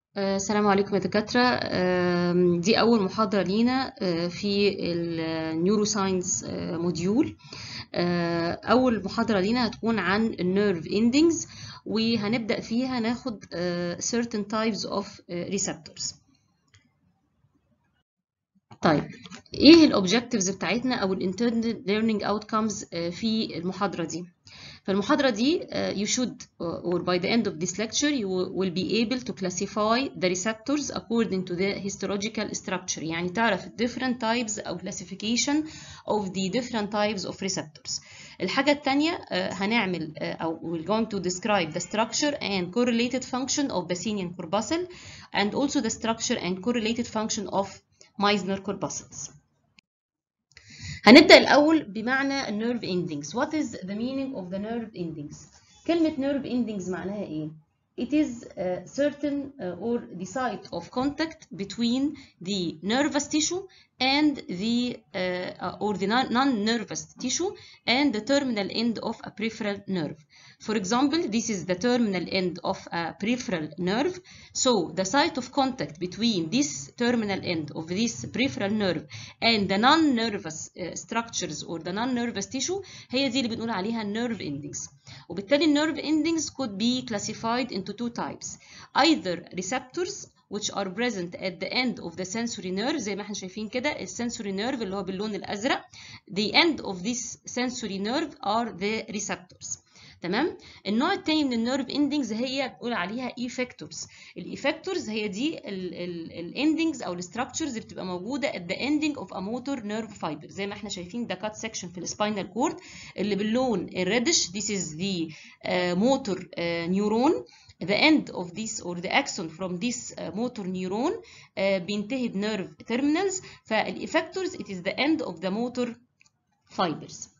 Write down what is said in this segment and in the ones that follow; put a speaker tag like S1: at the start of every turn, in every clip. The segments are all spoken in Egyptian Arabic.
S1: آه، السلام عليكم يا دكاترة آم، دي أول محاضرة لينا آه، في النيورو ساينس موديول آه، أول محاضرة لينا هتكون عن النيرف اندنجز وهنبدأ فيها ناخد آه، certain types of آه، receptors طيب ايه الاوبجكتيفز بتاعتنا او الانترنال ليرنينج اوتكمز في المحاضرة دي فالمحاضرة دي uh, you should uh, or by the end of this lecture you will be able to classify the receptors according to the histological structure يعني تعرف different types أو classification of the different types of receptors الحاجة التانية uh, هنعمل uh, أو we're going to describe the structure and correlated function of Basinian corpuscle and also the structure and correlated function of Meissner corpuscles هنبدأ الأول بمعنى nerve endings. What is the meaning of the nerve endings? كلمة nerve endings معناها إيه؟ It is a certain uh, or the site of contact between the nervous tissue and the uh, or the non-nervous tissue and the terminal end of a peripheral nerve. For example, this is the terminal end of a peripheral nerve. So the site of contact between this terminal end of this peripheral nerve and the non-nervous uh, structures or the non-nervous tissue هي دي اللي بنقول عليها nerve endings. وبالتالي nerve endings could be classified into two types. Either receptors which are present at the end of the sensory nerve زي ما احنا شايفين كده السنسوري nerve اللي هو باللون الأزرق. The end of this sensory nerve are the receptors. تمام النوع الثاني من النيرف اندنجز هي بنقول عليها ايفكتورز الايفكتورز هي دي الاندنجز او الستراكشرز اللي بتبقى موجوده at the ending of a motor nerve fiber زي ما احنا شايفين ده كات سيكشن في السباينال كورد اللي باللون الريدش this is the uh, motor uh, neuron the end of this or the axon from this uh, motor neuron uh, بينتهي بنيرف terminals فالإفكتورز it is the end of the motor fibers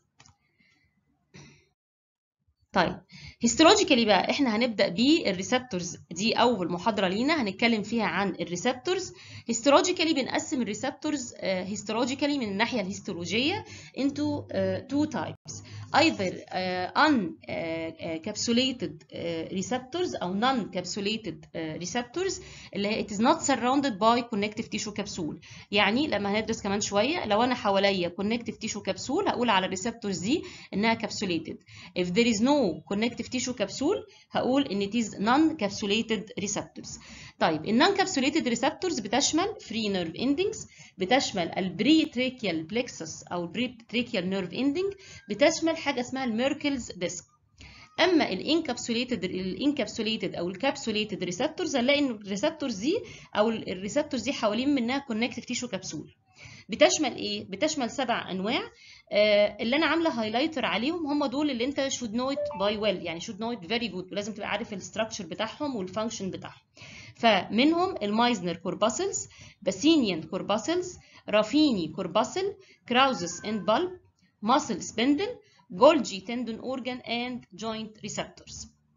S1: طيب هيستولوجيكالي بقى احنا هنبدا بالريسبتورز دي اول محاضره لينا هنتكلم فيها عن الريسبتورز هيستولوجيكالي بنقسم الريسبتورز هيستولوجيكالي من الناحيه الهيستولوجيه into uh, two types either uh, uncapsulated uh, receptors او non-capsulated uh, receptors اللي هي it is not surrounded by connective tissue capsule يعني لما هندرس كمان شويه لو انا حواليا connective tissue capsule هقول على الريسبتورز دي انها capsulated if there is no connective tissue capsule هقول ان it is non-capsulated receptors طيب النون كابسوليتد ريسبتورز بتشمل فري نيرف اندنجز بتشمل البري تريكيال بلكسس او البري تريكيال نيرف اندنج بتشمل حاجه اسمها الميركلز ديسك اما الانكابسوليتد الانكابسوليتد او الكابسوليتد ريسبتورز هنلاقي ان الريسبتورز دي او الريسبتورز دي حوالين منها كونكتيف تيشو كبسول بتشمل ايه بتشمل سبع انواع آه اللي انا عامله هايلايتر عليهم هم دول اللي انت should know it by well يعني should know it very good ولازم تبقى عارف الستراكشر بتاعهم والفانكشن بتاعهم فمنهم المايزنر كورباسلز باسينيان كورباسلز رافيني كورباسل كراوزس اند بالب ماسل سبندل Golgi tendon organ and joint receptors.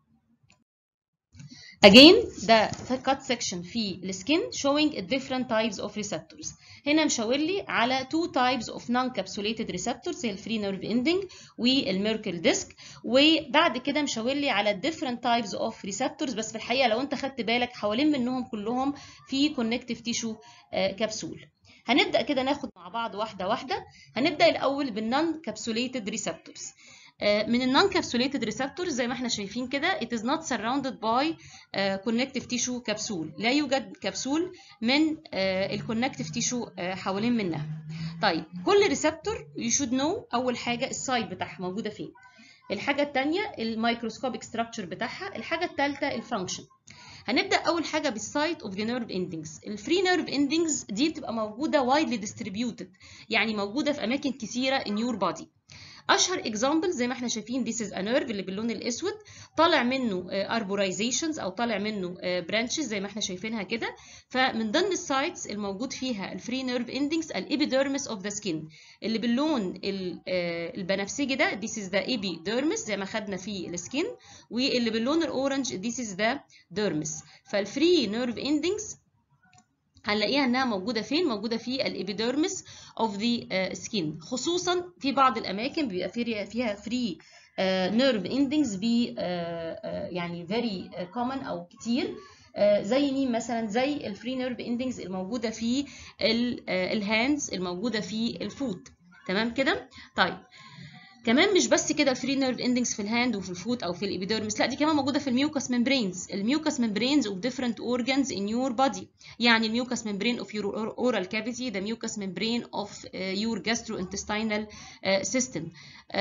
S1: Again, ده cut section في السكين showing different types of receptors. هنا مشاور لي على two types of non-capsulated receptors هي الفري نيرف ending والميركل ديسك وبعد كده مشاور لي على different types of receptors بس في الحقيقة لو انت خدت بالك حوالين منهم كلهم في connective tissue كبسول. هنبدأ كده ناخد مع بعض واحدة واحدة هنبدأ الأول بالنون كابسوليتد ريسبتورز من النون كابسوليتد ريسبتورز زي ما احنا شايفين كده it is not surrounded by uh, connective tissue كبسول لا يوجد كبسول من uh, الكونكتيف تيشو uh, حوالين منها طيب كل ريسبتور you should know أول حاجة السايت بتاعها موجودة فين الحاجة الثانية الميكروسكوبيك ستراكشر بتاعها الحاجة الثالثة الفانكشن هنبدا اول حاجه بالسايت اوف ذا نيرف اندنجز الفري نيرف اندنجز دي بتبقى موجوده وايدلي ديستريبيوتد يعني موجوده في اماكن كثيره ان يور بودي اشهر اكزامبل زي ما احنا شايفين this is a nerve اللي باللون الاسود طالع منه arborizations او طالع منه برانشز زي ما احنا شايفينها كده فمن ضمن السايتس الموجود فيها الفري نيرف اندنجز الابيديرمس اوف ذا سكين اللي باللون البنفسجي ده this is the epidermis زي ما خدنا في السكين واللي باللون الاورنج this is the dermis فالفري نيرف اندنجز هنلاقيها انها موجوده فين موجوده في الابيديرمس اوف ذا سكين خصوصا في بعض الاماكن بيبقى فيها فري نيرف اندنجز بي يعني فيري كومن او كتير زي مين مثلا زي الفري نيرف اندنجز الموجوده في الهاندز الموجوده في الفوت تمام كده طيب كمان مش بس كده الفري نيرف اندنجز في الهاند وفي الفوت او في الابيديرمس لا دي كمان موجوده في الميوكس ممبرينز الميوكس ممبرينز اوف different organs in your body يعني الميوكس ممبرين of your oral cavity the mucous membrane of uh, your gastrointestinal uh, system uh,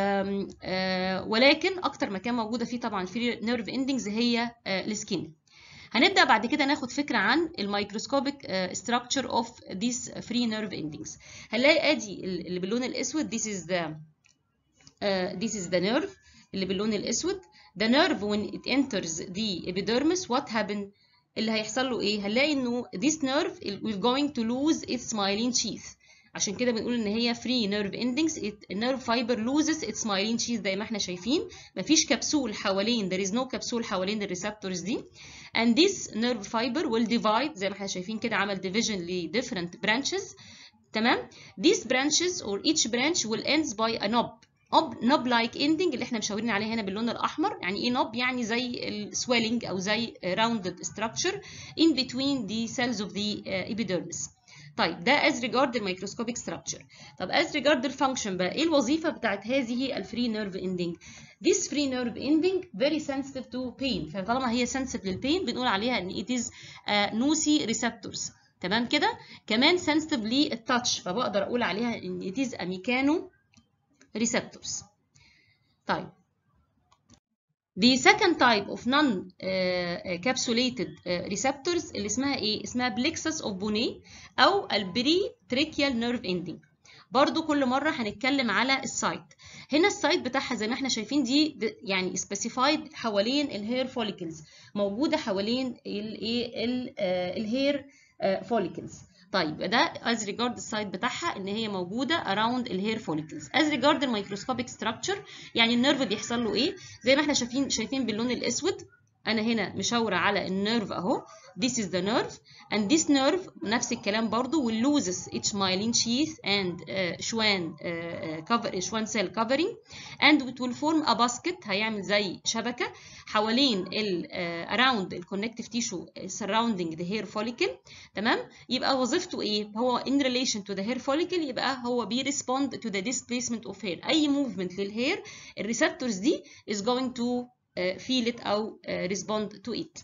S1: uh, ولكن اكتر مكان موجوده فيه طبعا الفري نيرف اندنجز هي uh, السكين هنبدا بعد كده ناخد فكره عن الميكروسكوبيك structure of these free nerve endings هنلاقي ادي اللي باللون الاسود this is the Uh, this is the nerve اللي باللون الاسود the nerve when it enters the epidermis what happen اللي هيحصل له ايه هنلاقي انه this nerve will going to lose its myelin sheath عشان كده بنقول ان هي free nerve endings it, nerve fiber loses its myelin sheath زي ما احنا شايفين مفيش كبسول حوالين there is no كبسول حوالين الريسبتورز دي and this nerve fiber will divide زي ما احنا شايفين كده عمل division ل different branches تمام these branches or each branch will ends by a knob نوب لايك اندنج اللي احنا مشاورين عليه هنا باللون الاحمر يعني ايه نوب يعني زي السويلنج او زي راوندد structure in between the cells of the uh, epidermis طيب ده as regard the microscopic structure طب as regard the function بقى ايه الوظيفه بتاعت هذه الفري نيرف اندنج this free nerve ending very sensitive to pain فطالما هي sensitive للبين بنقول عليها ان it is uh, نوسي receptors تمام كده كمان sensitive للتاتش فبقدر اقول عليها ان it is a mechano receptors. طيب The second type of non-capsulated receptors اللي اسمها ايه؟ اسمها plexus of Bonnet أو البري-tracheal nerve ending. برضو كل مرة هنتكلم على السايت. هنا السايت بتاعها زي ما احنا شايفين دي يعني specified حوالين الهير follicles موجودة حوالين الايه الهير follicles. طيب ده as regard السايت بتاعها ان هي موجوده around الهير follicles as regard الميكروسكوبيك structure يعني النيرف بيحصل له ايه زي ما احنا شايفين شايفين باللون الاسود انا هنا مشاوره على النيرف اهو this is the nerve and this nerve نفس الكلام برضو will loses its myelin sheath and uh, Schwann uh, cover Schwann cell covering and it will form a basket هيعمل زي شبكة حوالين ال uh, around ال connective tissue surrounding the hair follicle تمام يبقى وظيفته ايه هو in relation to the hair follicle يبقى هو بي respond to the displacement of hair اي movement للهير الريسبتورز دي is going to uh, feel it او uh, respond to it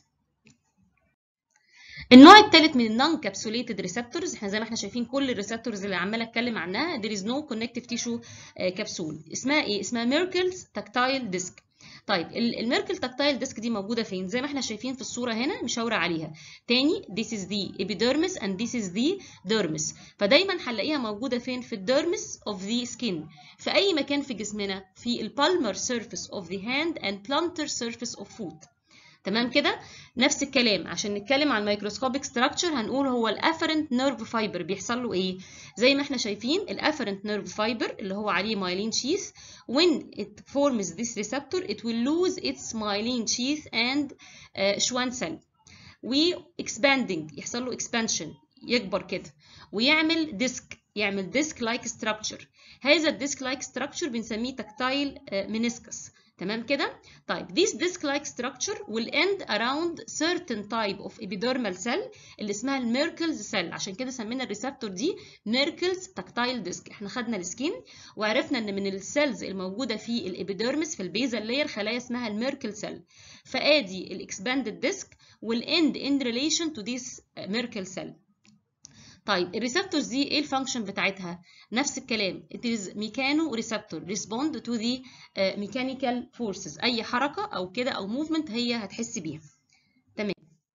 S1: النوع الثالث من النون كابسوليتد ريسبتورز احنا زي ما احنا شايفين كل الريسبتورز اللي عماله اتكلم عنها there is no connective tissue كبسول اسمها ايه اسمها ميركلز تاكتايل ديسك طيب الميركل تاكتايل ديسك دي موجوده فين زي ما احنا شايفين في الصوره هنا مشاوره عليها تاني this is the epidermis and this is the dermis فدايما هنلاقيها موجوده فين في الديرمس of the skin في اي مكان في جسمنا في البالمر surface of the hand and plantar surface of foot تمام كده نفس الكلام عشان نتكلم عن الميكروسكوبيك ستراكشر هنقول هو الافرنت نيرف فايبر بيحصل له ايه زي ما احنا شايفين الافرنت نيرف فايبر اللي هو عليه myelin sheath when it forms this receptor it will lose its myelin sheath and uh, Schwann cell و expanding يحصل له expansion يكبر كده ويعمل ديسك يعمل ديسك لايك ستراكشر هذا الديسك لايك ستراكشر بنسميه تكتايل منسكس تمام كده طيب this disc-like structure will end around certain type of epidermal cell اللي اسمها الميركلز سيل عشان كده سمينا الريسبتور دي ميركلز تاكتايل ديسك احنا خدنا السكين وعرفنا ان من السيلز الموجوده في الابيديرمس في البيزل لاير خلايا اسمها الميركل سيل فادي الاكسباندد ديسك will end in relation to this ميركل سيل طيب الريسبتورز دي ايه الفانكشن بتاعتها نفس الكلام it is mechano receptor respond to the uh, mechanical forces اي حركه او كده او movement هي هتحس بيها تمام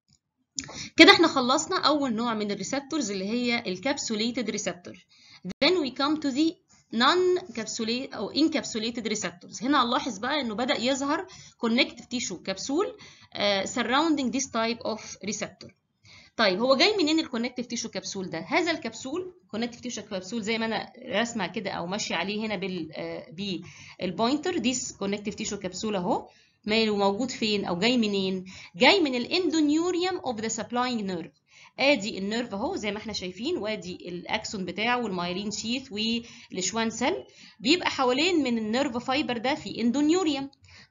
S1: كده احنا خلصنا اول نوع من الريسبتورز اللي هي الكابسوليتد ريسبتور then we come to the non capsulated او encapsulated receptors هنا نلاحظ بقى انه بدا يظهر connective tissue capsule uh, surrounding this type of receptor طيب هو جاي منين الكونكتيف تيشو كبسول ده هذا الكبسول كونكتيف تيشو كبسول زي ما انا راسمه كده او ماشيه عليه هنا بال بالبوينتر ديس كونكتيف تيشو كبسول اهو ماله موجود فين او جاي منين جاي من الاندونيوريوم اوف ذا سبلاينج نيرف ادي النيرف اهو زي ما احنا شايفين وادي الاكسون بتاعه والمايلين شيث والشوان سيل بيبقى حوالين من النيرف فايبر ده في اندونيوريوم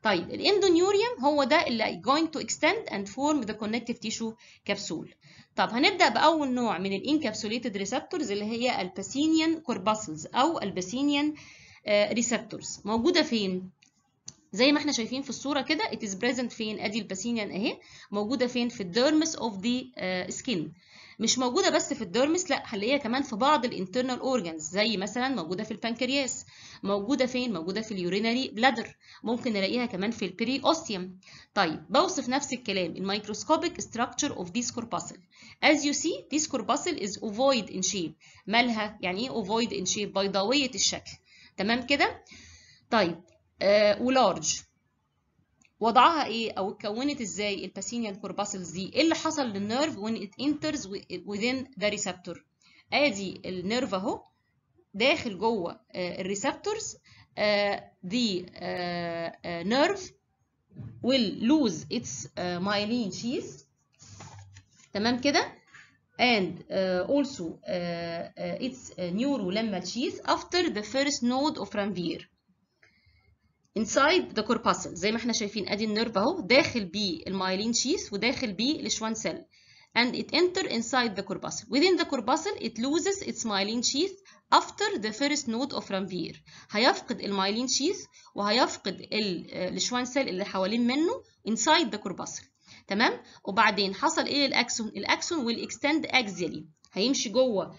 S1: طيب الاندونيوريوم هو ده اللي going to extend and form the connective tissue capsule طب هنبدأ بأول نوع من الانكابسوليتد ريسبتورز اللي هي الباسينيان كورباسلز أو الباسينيان ريسبتورز موجودة فين؟ زي ما احنا شايفين في الصورة كده it is present فين؟ ادي الباسينيان اهي موجودة فين؟ في الديرمس اوف ذا سكين مش موجودة بس في الديرمس لا هنلاقيها كمان في بعض الانترنال اورجانز زي مثلا موجودة في البنكرياس موجودة فين؟ موجودة في اليورينري بلادر ممكن نلاقيها كمان في البري اوستيوم طيب بوصف نفس الكلام الميكروسكوبيك structure of this corpuscle as you see this corpuscle is ovoid in shape مالها يعني ايه ovoid in shape بيضاوية الشكل تمام كده طيب آه ولارج وضعها ايه او اتكونت ازاي الباسينيان كورباسلز دي ايه اللي حصل للنيرف when it enters within the receptor ادي النيرف اهو داخل جوه الريسبتورز the nerve will lose its myelin sheath تمام كده and uh, also uh, uh, its neurolemmal sheath after the first node of Ranvier inside the corpuscle زي ما احنا شايفين ادي النيرف اهو داخل بيه المايلين شيث وداخل بيه الشوان سيل and it enter inside the corpuscle within the corpuscle it loses its myelin sheath after the first node of Ranvier هيفقد المايلين شيث وهيفقد الشوان سيل اللي حوالين منه inside the corpuscle تمام وبعدين حصل ايه للاكسون الاكسون will extend axially هيمشي جوه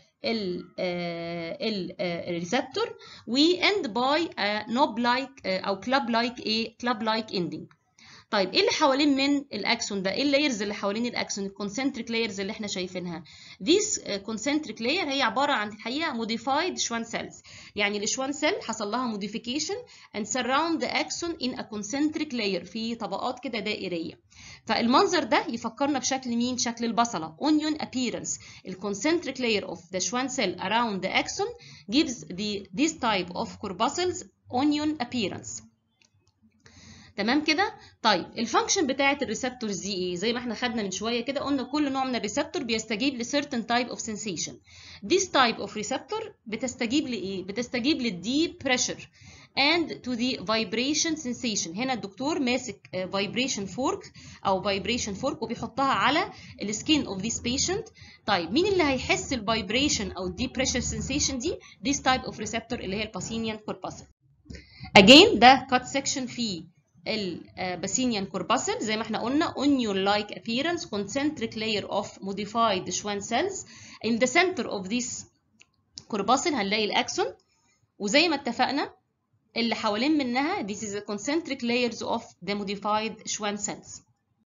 S1: الريسبتور و end by a knob like او club like ايه club like ending طيب ايه اللي حوالين من الاكسون ده ايه اللايرز اللي حوالين الاكسون الكونسنتريك لايرز اللي احنا شايفينها this concentric layer هي عباره عن الحقيقه modified Schwann cells يعني الشوان سيل حصل لها modification and surround the axon in a concentric layer في طبقات كده دائريه فالمنظر ده يفكرنا بشكل مين شكل البصله onion appearance الconcentric layer of the Schwann cell around the axon gives the this type of corpuscles onion appearance تمام كده طيب الفانكشن بتاعه الريسبتورز دي ايه زي ما احنا خدنا من شويه كده قلنا كل نوع من الريسبتور بيستجيب ل certain type of sensation this type of receptor بتستجيب لايه بتستجيب للديب pressure and to the vibration sensation هنا الدكتور ماسك vibration fork او vibration fork وبيحطها على السكين of this patient طيب مين اللي هيحس الفايبريشن او الديب pressure sensation دي this type of receptor اللي هي الباسينيان corpuscle again ده cut section فيه الباسينيان corpuscle زي ما احنا قلنا onion like appearance concentric layer of modified Schwann cells in the center of this corpuscle هنلاقي الاكسون وزي ما اتفقنا اللي حوالين منها this is the concentric layers of the modified Schwann cells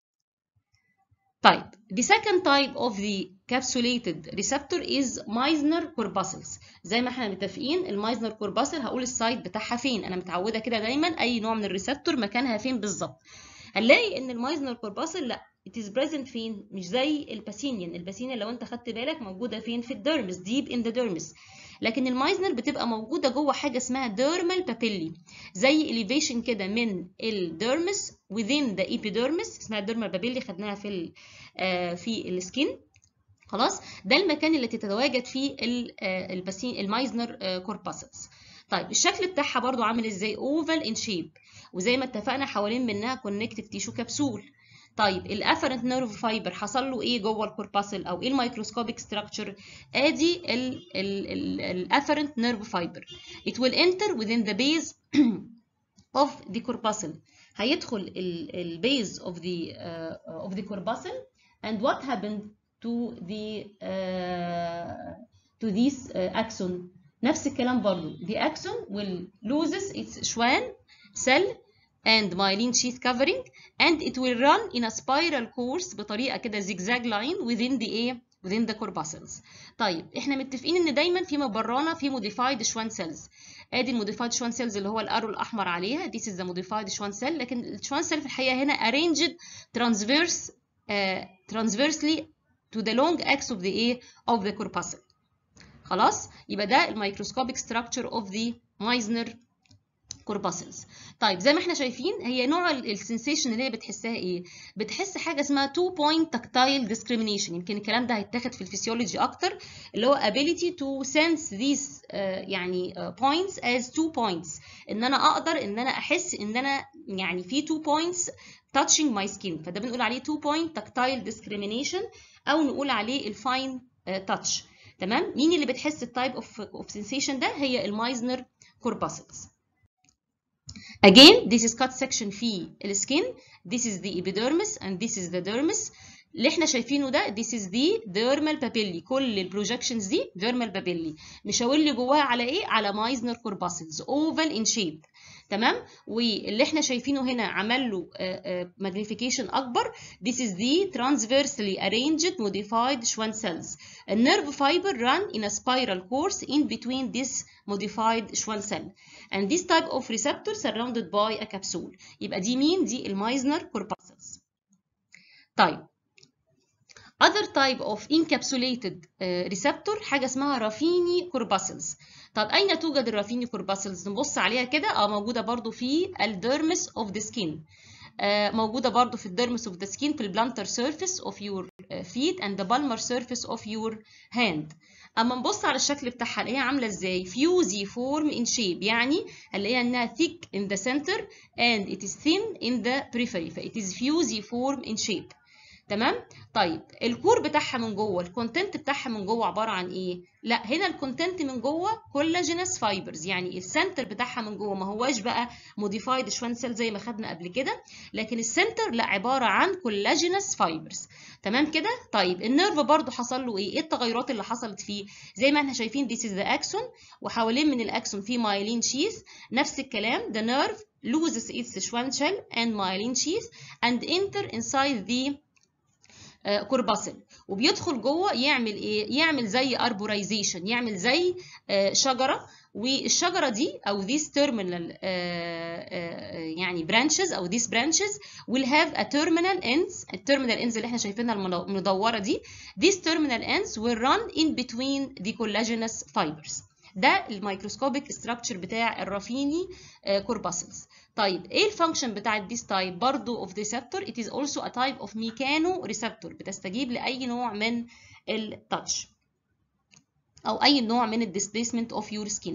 S1: طيب the second type of the capsulated receptor is Meissner corpuscles زي ما احنا متفقين المايزنر corpuscle هقول السايت بتاعها فين انا متعوده كده دايما اي نوع من الريسبتور مكانها فين بالظبط هنلاقي ان المايزنر corpuscle لا it is present فين مش زي الباسينيان الباسينيان لو انت خدت بالك موجوده فين في الديرمس deep in the dermis لكن المايزنر بتبقى موجوده جوه حاجه اسمها ديرمال بابيلي زي elevation كده من الديرمس within the epidermis اسمها ديرمال بابيلي خدناها في ال في السكين خلاص ده المكان اللي تتواجد فيه الباسين المايزنر كورباسلز طيب الشكل بتاعها برضو عامل ازاي اوفال ان شيب وزي ما اتفقنا حوالين منها كونكتيف تيشو كبسول طيب الافرنت نيرف فايبر حصل له ايه جوه الكورباسل او ايه الميكروسكوبيك ستراكشر ادي الافرنت نيرف فايبر it will enter within the base of the corpuscle هيدخل البيز of the uh, of the corpuscle and what happened to the uh, to this uh, axon نفس الكلام برضو the axon will loses its Schwann cell and myelin sheath covering and it will run in a spiral course بطريقة كده zigzag line within the ايه within the corpuscles طيب احنا متفقين ان دايما في مبرانة في modified Schwann cells ادي الموديفايد Schwann cells اللي هو الارو الاحمر عليها this is the modified Schwann cell لكن الشوان cell في الحقيقة هنا arranged transverse uh, transversely to the long axis of the ايه of the corpuscle خلاص يبقى ده الميكروسكوبيك structure of the Meissner corpuscles طيب زي ما احنا شايفين هي نوع السنسيشن اللي هي بتحسها ايه بتحس حاجه اسمها two point tactile discrimination يمكن الكلام ده هيتاخد في الفسيولوجي اكتر اللي هو ability to sense these uh, يعني uh, points as two points ان انا اقدر ان انا احس ان انا يعني في two points touching my skin فده بنقول عليه two point tactile discrimination او نقول عليه الفاين touch تمام مين اللي بتحس التايب اوف اوف sensation ده هي المايزنر corpuscles again this is cut section في السكين this is the epidermis and this is the dermis اللي احنا شايفينه ده this is the dermal papillae كل البروجكشنز دي dermal papillae مشاور لي جواها على ايه على مايزنر corpuscles oval in shape تمام واللي احنا شايفينه هنا عمل له magnification اكبر this is the transversely arranged modified Schwann cells a nerve fiber run in a spiral course in between this modified Schwann cell and this type of receptor surrounded by a capsule يبقى دي مين دي المايزنر corpuscles طيب other type of encapsulated uh, receptor حاجة اسمها رافيني corpuscles طب أين توجد الرافيني corpuscles نبص عليها كده اه موجودة برضو في الديرمس of the skin uh, موجودة برضو في الديرمس of the skin في البلانتر surface of your feet and the palmar surface of your hand اما نبص على الشكل بتاعها الاقيها عامله ازاي فيوزي فورم ان شيب يعني هنلاقيها انها thick in the center and it is thin in the periphery ف it is fusy form in shape تمام طيب الكور بتاعها من جوه الكونتنت بتاعها من جوه عباره عن ايه لا هنا الكونتنت من جوه كولاجينس فايبرز يعني السنتر بتاعها من جوه ما هواش بقى موديفايد شوان سيل زي ما خدنا قبل كده لكن السنتر لا عباره عن كولاجينس فايبرز تمام كده طيب النيرف برضو حصل له ايه ايه التغيرات اللي حصلت فيه زي ما احنا شايفين this is the axon وحوالين من الاكسون في مايلين شيث نفس الكلام the nerve loses its Schwann shell and myelin sheath and enter inside the كورباسل وبيدخل جوه يعمل ايه يعمل زي اربورايزيشن يعمل زي شجره والشجره دي او these terminal يعني branches او these branches will have a terminal ends التيرمينال ends اللي احنا شايفينها المدوره دي these terminal ends will run in between the collagenous fibers ده الميكروسكوبيك ستراكشر بتاع الرافيني كورباسلز طيب ايه الفانكشن بتاعت this type برضو of receptor it is also a type of mechanoreceptor بتستجيب لاي نوع من التاتش او اي نوع من الديسبيسمنت of your skin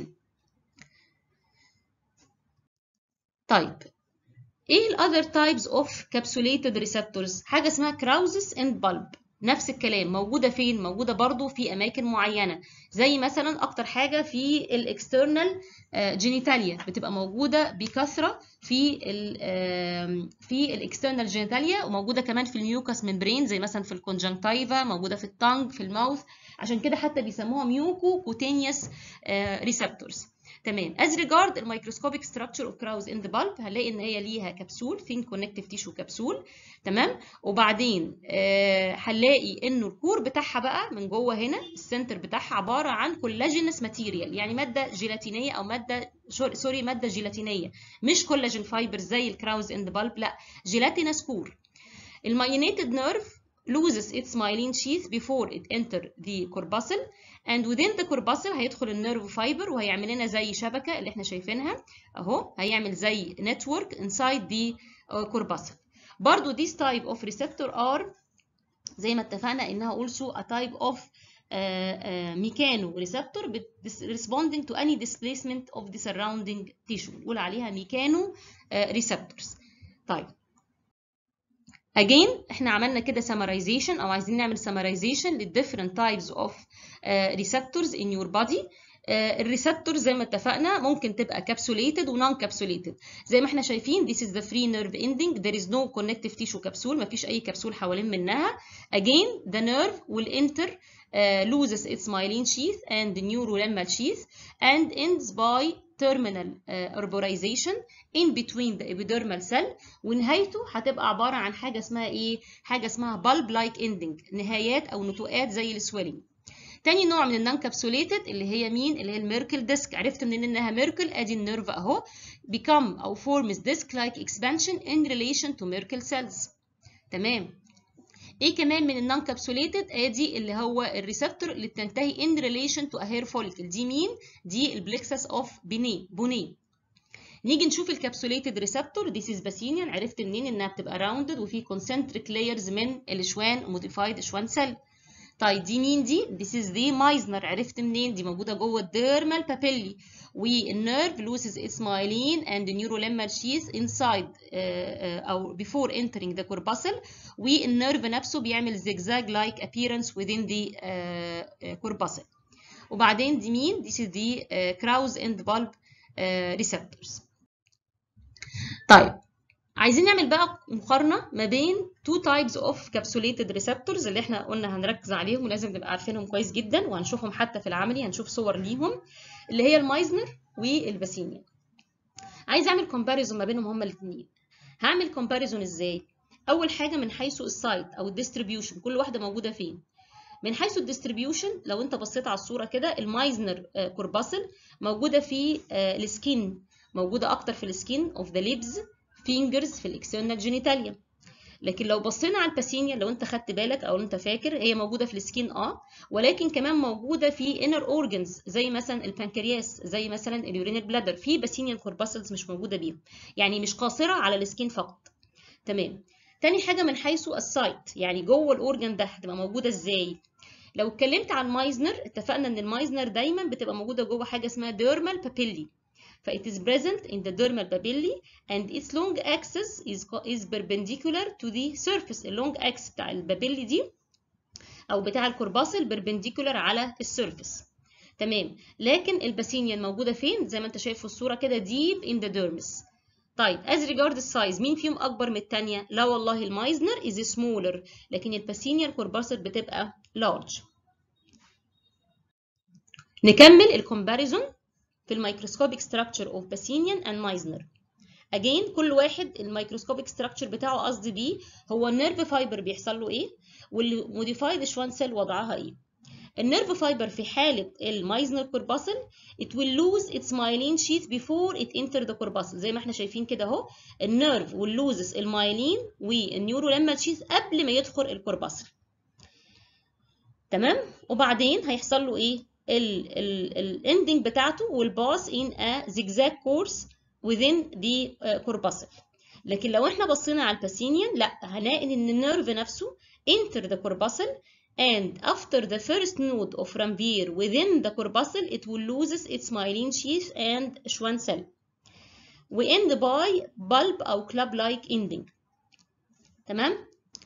S1: طيب ايه ال other types of capsulated receptors حاجه اسمها Krauses and bulb نفس الكلام موجوده فين موجوده برضو في اماكن معينه زي مثلا اكتر حاجه في الاكسترنال جينيتاليا بتبقى موجوده بكثره في ال في الاكسترنال جينيتاليا وموجوده كمان في الميوكس ممبرين زي مثلا في الكونجنكتيفا موجوده في التانج في الماوث عشان كده حتى بيسموها ميوكو كوتينيوس ريسبتورز تمام as regard الميكروسكوبيك structure of crow's in the bulb هنلاقي ان هي ليها كبسول thin connective tissue كبسول تمام وبعدين هنلاقي آه انه الكور بتاعها بقى من جوه هنا السنتر بتاعها عباره عن كولاجينس ماتيريال يعني ماده جيلاتينيه او ماده سوري ماده جيلاتينيه مش كولاجين فايبر زي الكراوز ان ذا بالب لا جيلاتينس كور المايونيتد نيرف loses its myelin sheath before it enter the corpuscle and within the corpuscle هيدخل النيرف فايبر وهيعمل لنا زي شبكه اللي احنا شايفينها اهو هيعمل زي network inside the corpuscle برضو this type of receptor are زي ما اتفقنا انها also a type of ميكانو responding to any displacement of the surrounding tissue نقول عليها ميكانو receptors طيب again احنا عملنا كده summarization او عايزين نعمل summarization لل different types of uh, receptors in your body الريسبتور زي ما اتفقنا ممكن تبقى capsulated و non capsulated زي ما احنا شايفين this is the free nerve ending there is no connective tissue capsule مفيش اي كبسول حوالين منها again the nerve will enter uh, loses its myelin sheath and the neurolemmal sheath and ends by terminal uh, arborization in between the epidermal cell ونهايته هتبقى عبارة عن حاجة اسمها ايه؟ حاجة اسمها bulb like ending نهايات او نتوءات زي السويلنج تاني نوع من النون كابسوليتد اللي هي مين اللي هي الميركل ديسك عرفت منين انها ميركل ادي النيرف اهو become او forms disc like expansion in relation to Merkel cells تمام ايه كمان من النون كابسوليتد ادي اللي هو الريسبتور اللي بتنتهي in relation to a hair follicle دي مين دي البلكسس اوف بيني بوني نيجي نشوف الكابسوليتد ريسبتور دي سيسباسينيان عرفت منين انها بتبقى راوندد وفي concentric layers من الشوان موديفايد شوان سيل طيب دي مين دي this is the مايزنر عرفت منين دي موجوده جوه الديرمال بابيلي والنيرف loses its myelin and the neurolemmal sheath inside uh, uh, او before entering the corpuscle والنيرف نفسه بيعمل zigzag like appearance within the uh, uh, corpuscle وبعدين دي مين this is the uh, Krauss and bulb uh, receptors طيب عايزين نعمل بقى مقارنة ما بين two types of capsulated receptors اللي احنا قلنا هنركز عليهم ولازم نبقى عارفينهم كويس جدا وهنشوفهم حتى في العملي هنشوف صور ليهم اللي هي المايزنر والباسينيا عايز اعمل كومباريزون ما بينهم هما الاثنين هعمل كومباريزون ازاي اول حاجه من حيث السايت او الديستريبيوشن كل واحده موجوده فين من حيث الديستريبيوشن لو انت بصيت على الصوره كده المايزنر كورباسل موجوده في السكين موجوده اكتر في السكين اوف ذا ليبز فينجرز في الاكسترنال جينيتاليا لكن لو بصينا على الباسينيا لو انت خدت بالك او انت فاكر هي موجوده في السكين اه ولكن كمان موجوده في انر اورجنز زي مثلا البنكرياس زي مثلا اليورينال بلادر في باسينيا كورباسلز مش موجوده بيهم يعني مش قاصره على السكين فقط تمام تاني حاجه من حيث السايت يعني جوه الاورجن ده هتبقى موجوده ازاي لو اتكلمت عن مايزنر اتفقنا ان المايزنر دايما بتبقى موجوده جوه حاجه اسمها ديرمال بابيلي ف it is present in the dermal papillae and its long axis is, is perpendicular to the surface اللونج axis بتاع البابيلي دي او بتاع الكورباسل perpendicular على السيرفيس تمام لكن الباسينيا موجوده فين زي ما انت شايف في الصوره كده deep in the dermis طيب as regard السايز مين فيهم اكبر من الثانيه لا والله المايزنر is smaller لكن الباسينيا الكورباسل بتبقى large نكمل الكومباريزون في الميكروسكوبيك structure of Pacinian and Meissner. Again كل واحد الميكروسكوبيك structure بتاعه قصدي بيه هو النيرف فايبر بيحصل له ايه والموديفايد شوان سيل وضعها ايه. النيرف فايبر في حالة المايزنر كورباسل it will lose its myelin sheath before it enter the corpuscle زي ما احنا شايفين كده اهو النيرف will loses المايلين والنيوروليمال شيث قبل ما يدخل الكورباسل تمام وبعدين هيحصل له ايه الاندنج بتاعته will pass in a zigzag course within the corpuscle لكن لو احنا بصينا على الباسينيان لا هنلاقي ان النيرف نفسه enter the corpuscle and after the first node of Ranvier within the corpuscle it will lose its myelin sheath and Schwann cell we end by bulb أو club-like ending تمام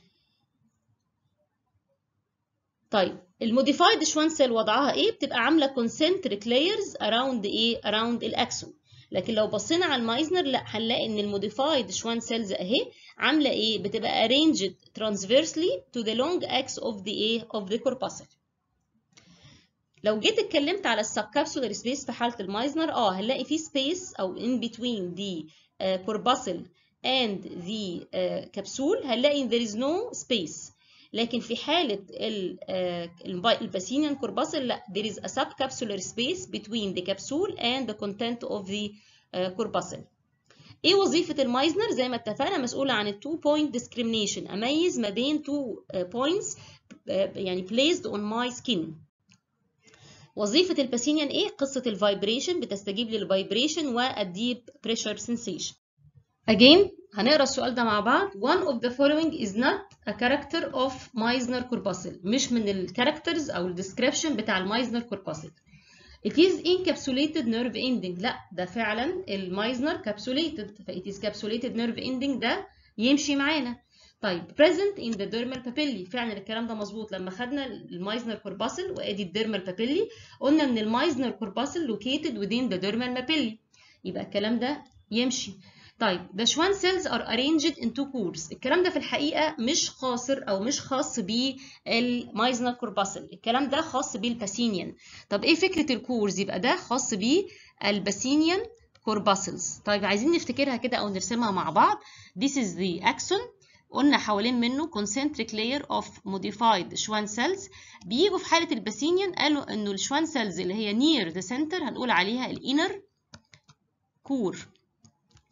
S1: طيب الموديفايد شوان سيل وضعها ايه بتبقى عامله كونسنتريك لايرز اراوند ايه اراوند الاكسون لكن لو بصينا على المايزنر لا هنلاقي ان الموديفايد شوان سيلز اهي عامله ايه بتبقى arranged transversely to the long axis of the ايه of the corpuscle لو جيت اتكلمت على السبكابسولار سبيس في حاله المايزنر اه هنلاقي في سبيس او in between the uh, corpuscle and the uh, capsule هنلاقي there is no space لكن في حالة الباسينيان كورباسل لا there is a subcapsular space between the capsule and the content of the corpuscle. ايه وظيفة المايزنر زي ما اتفقنا مسؤولة عن ال two point discrimination اميز ما بين two points يعني placed on my skin. وظيفة الباسينيان ايه؟ قصة الفايبريشن بتستجيب للفايبريشن والديب بريشر sensation. Again هنقرا السؤال ده مع بعض one of the following is not a character of Meissner corpuscle مش من الكاركترز او الديسكريبشن بتاع المايزنر corpuscle it is encapsulated nerve ending لا ده فعلا المايزنر capsulated ف it is capsulated nerve ending ده يمشي معانا طيب present in the dermal papillae فعلا الكلام ده مظبوط لما خدنا المايزنر كورباسل وادي الديرمال بابيلي قلنا ان المايزنر كورباسل located within the dermal papillae يبقى الكلام ده يمشي طيب the Schwann cells are arranged in two cores الكلام ده في الحقيقة مش قاصر أو مش خاص بالمايزنر كورباسل الكلام ده خاص بالباسينيان طب إيه فكرة الكورز يبقى ده خاص بالباسينيان كورباسلز طيب عايزين نفتكرها كده أو نرسمها مع بعض this is the axon قلنا حوالين منه concentric layer of modified Schwann cells بيجوا في حالة الباسينيان قالوا إنه الشوان cells اللي هي near the center هنقول عليها الانر كور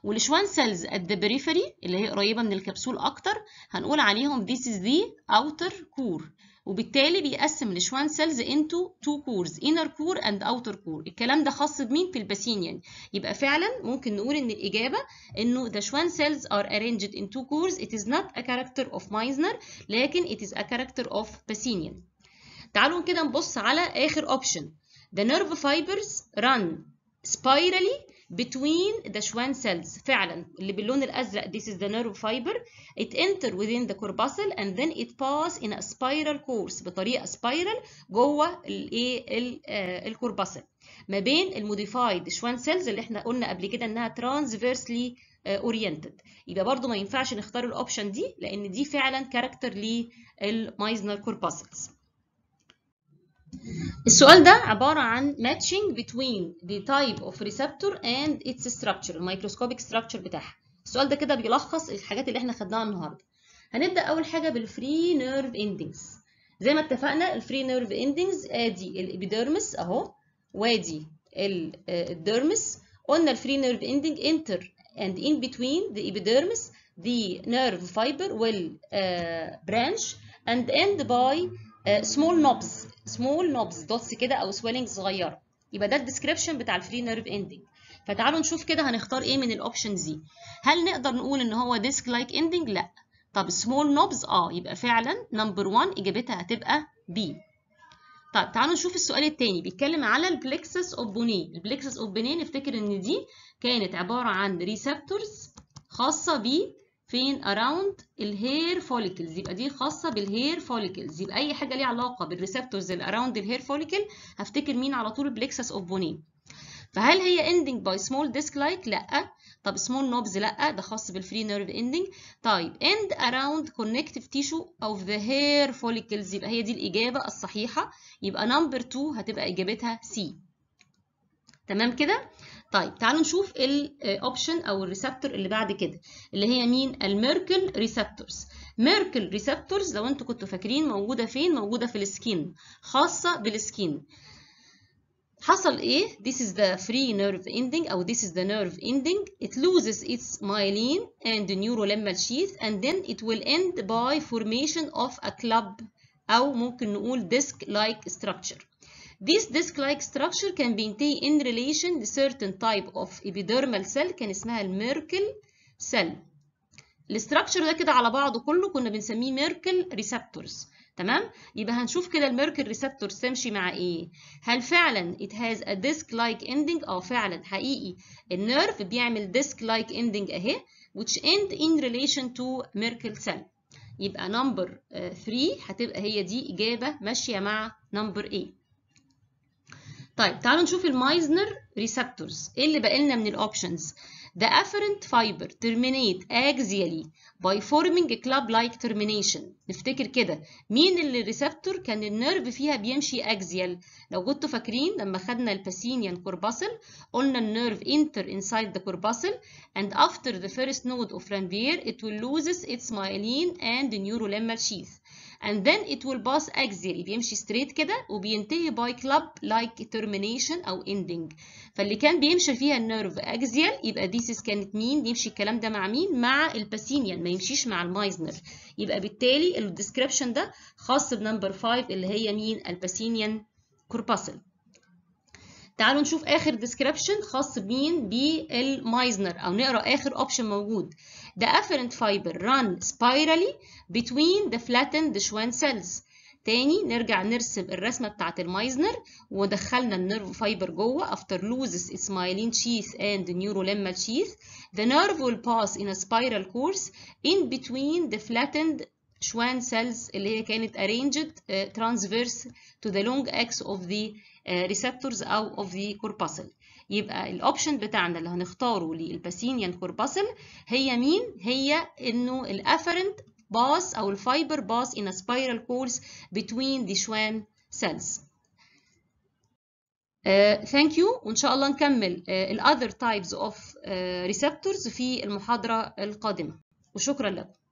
S1: والشوان سيلز at the periphery اللي هي قريبة من الكبسول أكتر هنقول عليهم this is the outer core وبالتالي بيقسم الشوان سيلز into two cores inner core and outer core الكلام ده خاص بمين في الباسينيان يبقى فعلا ممكن نقول ان الإجابة انه the schwann cells are arranged in two cores it is not a character of Meissner لكن it is a character of Pacinian تعالوا كده نبص على آخر option the nerve fibers run spirally between the Schwann cells فعلا اللي باللون الازرق this is the nerve fiber it enter within the corpuscle and then it pass in a spiral course بطريقه spiral جوه الايه الكورباسل ما بين الموديفايد Schwann cells اللي احنا قلنا قبل كده انها transversely oriented يبقى برضو ما ينفعش نختار الاوبشن دي لان دي فعلا كاركتر للمايزنر كورباسلز السؤال ده عبارة عن matching between the type of receptor and its structure الميكروسكوبيك structure بتاعها السؤال ده كده بيلخص الحاجات اللي احنا خدناها النهارده هنبدأ أول حاجة بالفري نيرف اندنجز زي ما اتفقنا الفري نيرف اندنجز ادي الابيديرمس اهو وادي الديرمس قلنا الفري نيرف اندنج enter and in between the epidermis the nerve fiber will uh, branch and end by uh, small knobs small knobs dots كده او swelling صغيره يبقى ده الديسكريبشن بتاع الفري نيرف اندنج فتعالوا نشوف كده هنختار ايه من الاوبشنز دي هل نقدر نقول ان هو ديسك لايك اندنج لا طب سمول نوبز اه يبقى فعلا نمبر 1 اجابتها هتبقى بي طيب تعالوا نشوف السؤال الثاني بيتكلم على البلكسس اوف بوني البلكسس اوف بوني نفتكر ان دي كانت عباره عن ريسبتورز خاصه ب فين اراوند الهير فوليكلز يبقى دي خاصه بالهير فوليكلز يبقى اي حاجه ليها علاقه بالريسبتورز اللي اراوند الهير فوليكل هفتكر مين على طول البلكسس اوف بوني فهل هي ending by small disc like لا طب small knobs لا ده خاص بالفري نيرف ending طيب end around connective tissue of the hair follicles يبقى هي دي الإجابة الصحيحة يبقى number 2 هتبقى إجابتها C تمام كده طيب تعالوا نشوف الاوبشن او الريسبتور اللي بعد كده اللي هي مين الميركل ريسبتورز ميركل ريسبتورز لو انتوا كنتوا فاكرين موجوده فين موجوده في السكين خاصه بالسكين حصل ايه this is the free nerve ending او this is the nerve ending it loses its myelin and neurolemmal sheath and then it will end by formation of a club او ممكن نقول disc like structure this disc like structure can be in relation to certain type of epidermal cell كان اسمها الميركل cell الاستراكشر ده كده على بعضه كله كنا بنسميه ميركل ريسبتورز تمام يبقى هنشوف كده الميركل ريسبتور تمشي مع ايه هل فعلا it has a disc like ending اه فعلا حقيقي النيرف بيعمل disc like ending اهي which end in relation to ميركل cell يبقى نمبر 3 هتبقى هي دي اجابه ماشيه مع نمبر A طيب تعالوا نشوف المايزنر ريسبتورز ايه اللي بقى لنا من الاوبشنز The afferent fiber terminate axially by forming a club-like termination. نفتكر كده مين اللي الريسبتور كان النيرف فيها بيمشي axial لو كنتوا فاكرين لما خدنا الباسينيان corpuscle قلنا النيرف enter inside the corpuscle and after the first node of Ranvier it will loses its myelin and neurolemmal sheath and then it will pass axially بيمشي straight كده وبينتهي by club like termination أو ending فاللي كان بيمشي فيها النيرف axial يبقى ديسيس كانت مين يمشي الكلام ده مع مين مع الباسينيان ما يمشيش مع المايزنر يبقى بالتالي الديسكريبشن ده خاص بنمبر 5 اللي هي مين الباسينيان كورباسل تعالوا نشوف اخر ديسكريبشن خاص بمين بالمايزنر او نقرا اخر اوبشن موجود The afferent fiber run spirally between the flattened Schwann cells. تاني نرجع نرسم الرسمة بتاعت المايزنر ودخلنا النيرف فايبر جوه after loses its myelin sheath and neurolemmal sheath. The nerve will pass in a spiral course in between the flattened Schwann cells اللي هي كانت arranged uh, transverse to the long axis of the uh, receptors أو of the corpuscle. يبقى الاوبشن بتاعنا اللي هنختاره للباسينيان كورباسل هي مين؟ هي انه الافرنت باس او الفايبر باس in a spiral course between the Schwann cells. Uh, thank you وإن شاء الله نكمل uh, ال other types of uh, receptors في المحاضرة القادمة وشكرا لكم.